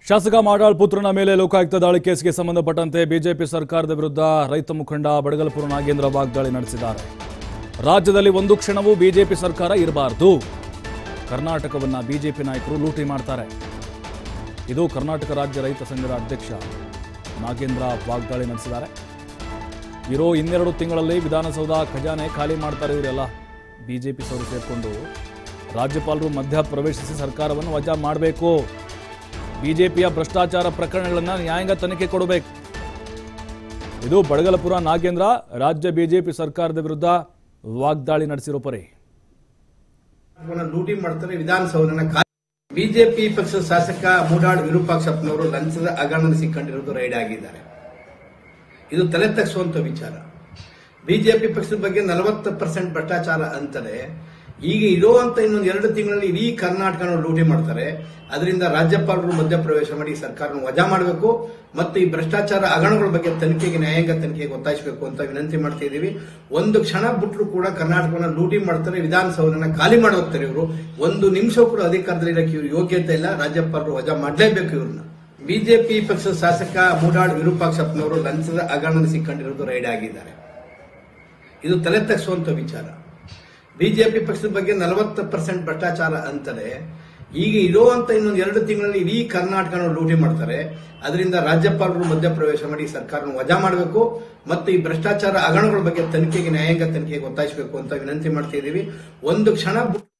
ಶಾಸಕ ಮಾಡಾಳ್ ಪುತ್ರನ ಮೇಲೆ ಲೋಕಾಯುಕ್ತ ದಾಳಿ ಕೇಸ್ಗೆ ಸಂಬಂಧಪಟ್ಟಂತೆ ಬಿಜೆಪಿ ಸರ್ಕಾರದ ವಿರುದ್ಧ ರೈತ ಮುಖಂಡ ಬಡಗಲಪುರ ನಾಗೇಂದ್ರ ವಾಗ್ದಾಳಿ ನಡೆಸಿದ್ದಾರೆ ರಾಜ್ಯದಲ್ಲಿ ಒಂದು ಕ್ಷಣವೂ ಬಿಜೆಪಿ ಸರ್ಕಾರ ಇರಬಾರದು ಕರ್ನಾಟಕವನ್ನ ಬಿಜೆಪಿ ನಾಯಕರು ಲೂಟಿ ಮಾಡ್ತಾರೆ ಇದು ಕರ್ನಾಟಕ ರಾಜ್ಯ ರೈತ ಸಂಘದ ಅಧ್ಯಕ್ಷ ನಾಗೇಂದ್ರ ವಾಗ್ದಾಳಿ ನಡೆಸಿದ್ದಾರೆ ಇರೋ ಇನ್ನೆರಡು ತಿಂಗಳಲ್ಲಿ ವಿಧಾನಸೌಧ ಖಜಾನೆ ಖಾಲಿ ಮಾಡ್ತಾರೆ ಇವರೆಲ್ಲ ಬಿಜೆಪಿ ಸವರು ಸೇರಿಕೊಂಡು ರಾಜ್ಯಪಾಲರು ಮಧ್ಯ ಪ್ರವೇಶಿಸಿ ಸರ್ಕಾರವನ್ನು ವಜಾ ಮಾಡಬೇಕು ಬಿಜೆಪಿಯ ಭ್ರಷ್ಟಾಚಾರ ಪ್ರಕರಣಗಳನ್ನು ನ್ಯಾಯಾಂಗ ತನಿಖೆ ಕೊಡಬೇಕು ಇದು ಬಡಗಲಪುರ ನಾಗೇಂದ್ರ ರಾಜ್ಯ ಬಿಜೆಪಿ ಸರ್ಕಾರದ ವಿರುದ್ಧ ವಾಗ್ದಾಳಿ ನಡೆಸಿರೋ ಪರಿ ಅವನ್ನ ಲೂಟಿ ಮಾಡ್ತಾರೆ ವಿಧಾನಸೌಧನ ಖಾಲಿ ಬಿಜೆಪಿ ಪಕ್ಷದ ಶಾಸಕ ಮೂಡಾಳ್ ವಿರೂಪಾಕ್ಷಪ್ಪನವರು ಲಂಚದ ಹಗರಣ ಸಿಕ್ಕೊಂಡಿರೋದು ರೈಡ್ ಆಗಿದ್ದಾರೆ ಇದು ತಲೆ ತಗ್ಸುವಂತ ವಿಚಾರ ಬಿಜೆಪಿ ಪಕ್ಷದ ಬಗ್ಗೆ ನಲವತ್ತು ಪರ್ಸೆಂಟ್ ಭ್ರಷ್ಟಾಚಾರ ಅಂತಾರೆ ಈಗ ಇರುವಂತ ಇನ್ನೊಂದು ಎರಡು ತಿಂಗಳಲ್ಲಿ ಇಡೀ ಕರ್ನಾಟಕನ ಲೂಟಿ ಮಾಡ್ತಾರೆ ಅದರಿಂದ ರಾಜ್ಯಪಾಲರು ಮಧ್ಯಪ್ರವೇಶ ಮಾಡಿ ಸರ್ಕಾರವನ್ನು ವಜಾ ಮಾಡಬೇಕು ಮತ್ತು ಈ ಭ್ರಷ್ಟಾಚಾರ ಹಗರಣಗಳ ಬಗ್ಗೆ ತನಿಖೆಗೆ ನ್ಯಾಯಾಂಗ ತನಿಖೆಗೆ ಒತ್ತಾಯಿಸಬೇಕು ಅಂತ ವಿನಂತಿ ಮಾಡ್ತಾ ಇದ್ದೀವಿ ಒಂದು ಕ್ಷಣ ಬಿಟ್ಟರು ಕೂಡ ಕರ್ನಾಟಕವನ್ನ ಲೂಟಿ ಮಾಡ್ತಾರೆ ವಿಧಾನಸೌಧನ ಖಾಲಿ ಮಾಡಿ ಹೋಗ್ತಾರೆ ಇವರು ಒಂದು ನಿಮಿಷ ಕೂಡ ಅಧಿಕಾರದಲ್ಲಿ ಇರಕ್ಕೆ ಇವ್ರು ಯೋಗ್ಯತೆ ಇಲ್ಲ ರಾಜ್ಯಪಾಲರು ವಜಾ ಮಾಡಲೇಬೇಕು ಇವ್ರನ್ನ ಬಿಜೆಪಿ ಪಕ್ಷದ ಶಾಸಕ ಮೂಡಾಳ್ ವಿರೂಪಾಕ್ಷಪ್ಪನವರು ಲಂಚದ ಹಗರಣ ಸಿಕ್ಕೊಂಡಿರೋದು ರೈಡ್ ಆಗಿದ್ದಾರೆ ಇದು ತಲೆ ತಗ್ಸುವಂತ ವಿಚಾರ ಬಿಜೆಪಿ ಪಕ್ಷದ ಬಗ್ಗೆ ನಲವತ್ತು ಪರ್ಸೆಂಟ್ ಭ್ರಷ್ಟಾಚಾರ ಅಂತಾರೆ ಈಗ ಇರುವಂತ ಇನ್ನೊಂದು ಎರಡು ತಿಂಗಳಲ್ಲಿ ಇಡೀ ಕರ್ನಾಟಕನ ಲೂಟಿ ಮಾಡ್ತಾರೆ ಅದರಿಂದ ರಾಜ್ಯಪಾಲರು ಮಧ್ಯಪ್ರವೇಶ ಮಾಡಿ ಸರ್ಕಾರವನ್ನು ವಜಾ ಮಾಡಬೇಕು ಮತ್ತು ಈ ಭ್ರಷ್ಟಾಚಾರ ಹಗರಣಗಳ ಬಗ್ಗೆ ತನಿಖೆಗೆ ನ್ಯಾಯಾಂಗ ತನಿಖೆಗೆ ಒತ್ತಾಯಿಸಬೇಕು ಅಂತ ವಿನಂತಿ ಮಾಡ್ತಾ ಇದ್ದೀವಿ ಒಂದು ಕ್ಷಣ ಬಿಟ್ಟು